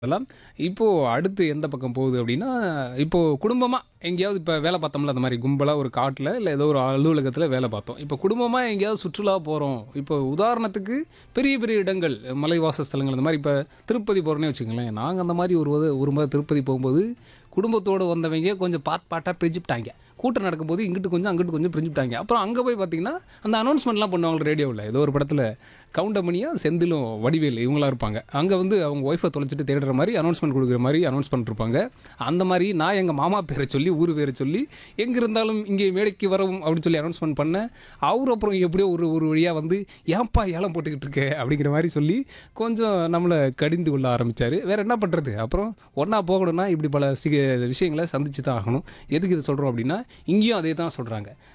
அதெல்லாம் இப்போது அடுத்து எந்த பக்கம் போகுது அப்படின்னா இப்போது குடும்பமாக எங்கேயாவது இப்போ வேலை பார்த்தோம்ல அந்த மாதிரி கும்பலாக ஒரு காட்டில் இல்லை ஏதோ ஒரு அலுவலகத்தில் வேலை பார்த்தோம் இப்போ குடும்பமாக எங்கேயாவது சுற்றுலா போகிறோம் இப்போ உதாரணத்துக்கு பெரிய பெரிய இடங்கள் மலைவாச ஸ்தலங்கள் அந்த மாதிரி இப்போ திருப்பதி போகிறோன்னே வச்சுக்கோங்களேன் நாங்கள் அந்த மாதிரி ஒரு ஒரு- ஒரு முறை திருப்பதி போகும்போது குடும்பத்தோடு வந்தவங்க கொஞ்சம் பாட் பாட்டாக பிரிஞ்சுட்டாங்க கூட்டம் நடக்கும்போது இங்கிட்டு கொஞ்சம் அங்கிட்டு கொஞ்சம் பிரிஞ்சுட்டாங்க அப்புறம் அங்கே போய் பார்த்தீங்கன்னா அந்த அனௌன்ஸ்மெண்ட்லாம் பண்ணுவாங்க ரேடியோவில் ஏதோ ஒரு படத்தில் கவுண்டமணியாக செந்திலும் வடிவேல் இவங்களா இருப்பாங்க அங்கே வந்து அவங்க ஒய்ஃபை தொலைச்சிட்டு தேடுற மாதிரி அனௌன்ஸ்மெண்ட் கொடுக்குற மாதிரி அனௌன்ஸ் பண்ணிருப்பாங்க அந்த மாதிரி நான் எங்கள் மாமா பேரை சொல்லி ஊர் பேரை சொல்லி எங்கே இருந்தாலும் இங்கே மேடைக்கு வரவும் அப்படின்னு சொல்லி அனௌன்ஸ்மெண்ட் பண்ணேன் அவர் அப்புறம் எப்படியோ ஒரு ஒரு வழியாக வந்து ஏன்பா ஏலம் போட்டுக்கிட்டு இருக்க அப்படிங்கிற மாதிரி சொல்லி கொஞ்சம் நம்மளை கடிந்து கொள்ள ஆரம்பித்தார் வேறு என்ன பண்ணுறது அப்புறம் ஒன்றா போகணும்னா இப்படி பல சிக விஷயங்களை சந்திச்சு தான் ஆகணும் எதுக்கு இதை சொல்கிறோம் அப்படின்னா இங்கேயும் அதே தான் சொல்கிறாங்க